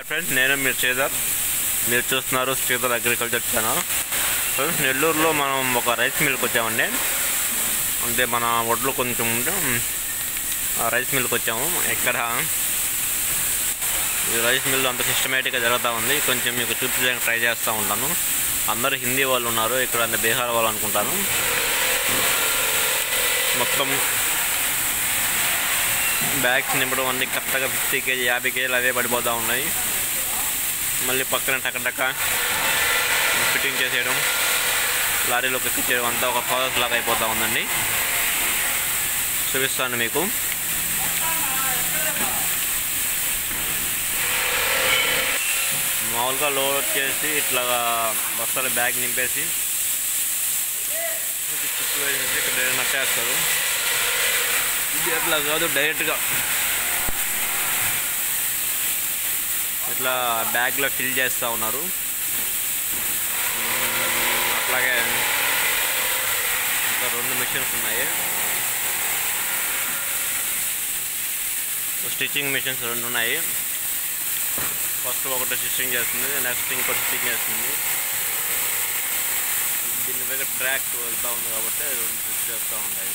friends నేను మీరు శ్రీధర్ మీరు చూస్తున్నారు శ్రీధర్ అగ్రికల్చర్ ఛానల్ ఫ్రెండ్స్ నెల్లూరులో మనం ఒక రైస్ మిల్కి వచ్చామండి అంటే మన ఒడ్లు కొంచెం ఉంటే ఆ రైస్ మిల్కి వచ్చాము ఇక్కడ ఈ రైస్ మిల్ అంత సిస్టమేటిక్గా జరుగుతూ ఉంది కొంచెం మీకు చూపించడానికి ట్రై చేస్తూ ఉంటాను అందరూ హిందీ వాళ్ళు ఉన్నారు ఇక్కడ అంత బీహార్ వాళ్ళు అనుకుంటాను మొత్తం బ్యాగ్స్ నింపడం అన్ని కరెక్ట్గా ఫిఫ్టీ కేజీ యాభై కేజీలు అవే పడిపోతూ ఉన్నాయి మళ్ళీ పక్కన టక టక ఫిట్టింగ్ చేసేయడం లారీలోకి ఎక్కించేయడం అంతా ఒక ప్రాసెస్ లాగా అయిపోతూ ఉందండి చూపిస్తాను మీకు మామూలుగా లోడ్ చేసి ఇట్లా బస్తాల బ్యాగ్ నింపేసి చుట్టూ వేసేసి ఇక్కడ నట్టేస్తారు ఇది అట్లా కాదు డైరెక్ట్గా ఇట్లా బ్యాగ్లో ఫిల్ చేస్తూ ఉన్నారు మ్మ్, అట్లాగే ఇంకా రెండు మిషన్స్ ఉన్నాయి స్టిచ్చింగ్ మిషన్స్ రెండు ఉన్నాయి ఫస్ట్ ఒకటి స్టిచ్చింగ్ చేస్తుంది నెక్స్ట్ ఇంకోటి స్టిచ్చింగ్ చేస్తుంది దీని మీద ట్రాక్ వెళ్తూ ఉంది కాబట్టి రెండు స్టిచ్ చేస్తూ ఉన్నాయి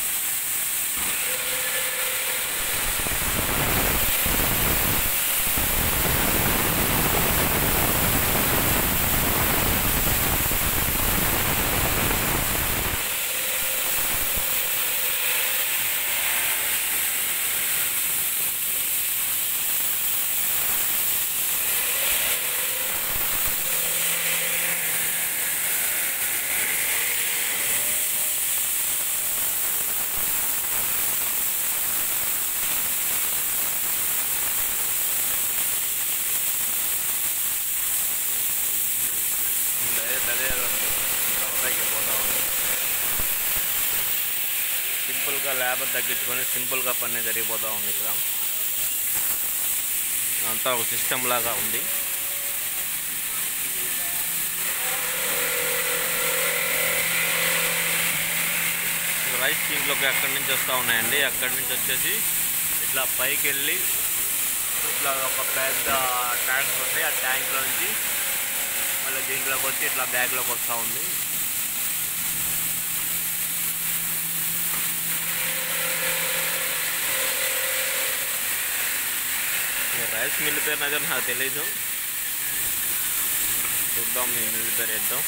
డైరెక్ట్ అదే తగ్గిపోతా ఉంది సింపుల్గా లేబర్ తగ్గించుకొని సింపుల్గా పని జరిగిపోతూ ఉంది ఇక్కడ అంతా ఒక సిస్టమ్ లాగా ఉంది రైస్ దీంట్లోకి అక్కడి నుంచి వస్తూ ఉన్నాయండి అక్కడి నుంచి వచ్చేసి ఇట్లా పైకి వెళ్ళి ఇట్లా ఒక పెద్ద ట్యాంక్ వస్తాయి ఆ ట్యాంక్లో నుంచి మళ్ళీ దీంట్లోకి వచ్చి ఇట్లా బ్యాగ్లోకి వస్తూ ఉంది ఈ రైస్ మిల్ పేరు నగర్ నాకు తెలీదు చూద్దాం మీ మిల్ పేరు వేద్దాం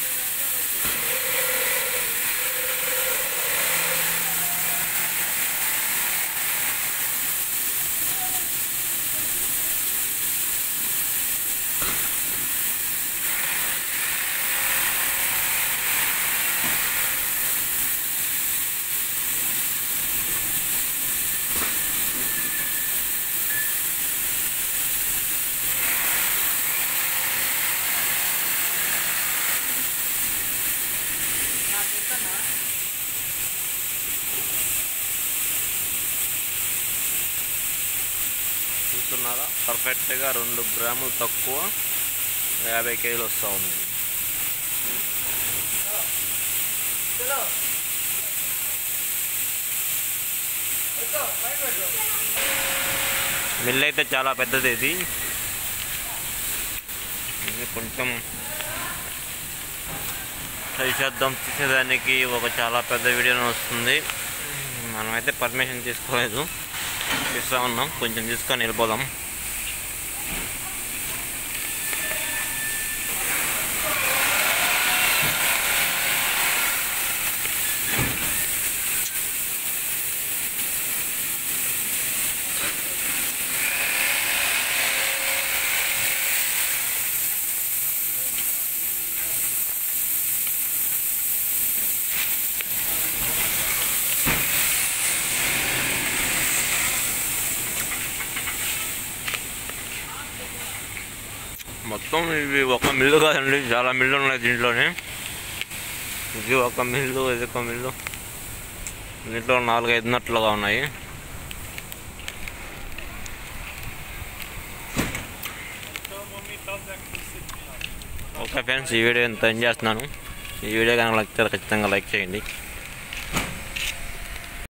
చూస్తున్నారా పర్ఫెక్ట్గా రెండు గ్రాములు తక్కువ యాభై కేజీలు వస్తూ ఉంది మిల్ అయితే చాలా పెద్దది ఇది ఇది కొంచెం ట్రై చేద్దాం తీసేదానికి ఒక చాలా పెద్ద వీడియో వస్తుంది మనమైతే పర్మిషన్ తీసుకోలేదు ఇస్తా ఉన్నాం కొంచెం తీసుకొని వెళ్ళిపోదాం మొత్తం ఇవి ఒక మిల్లు కాదండి చాలా మిల్లు ఉన్నాయి దీంట్లోనే ఇది ఒక మిల్లు ఇది ఒక మిల్లు దీంట్లో నాలుగు ఐదు నట్లుగా ఉన్నాయి ఓకే ఫ్రెండ్స్ ఈ వీడియో ఎంత ఎంజాయ్ చేస్తున్నాను ఈ వీడియో కనుక నచ్చితే ఖచ్చితంగా లైక్ చేయండి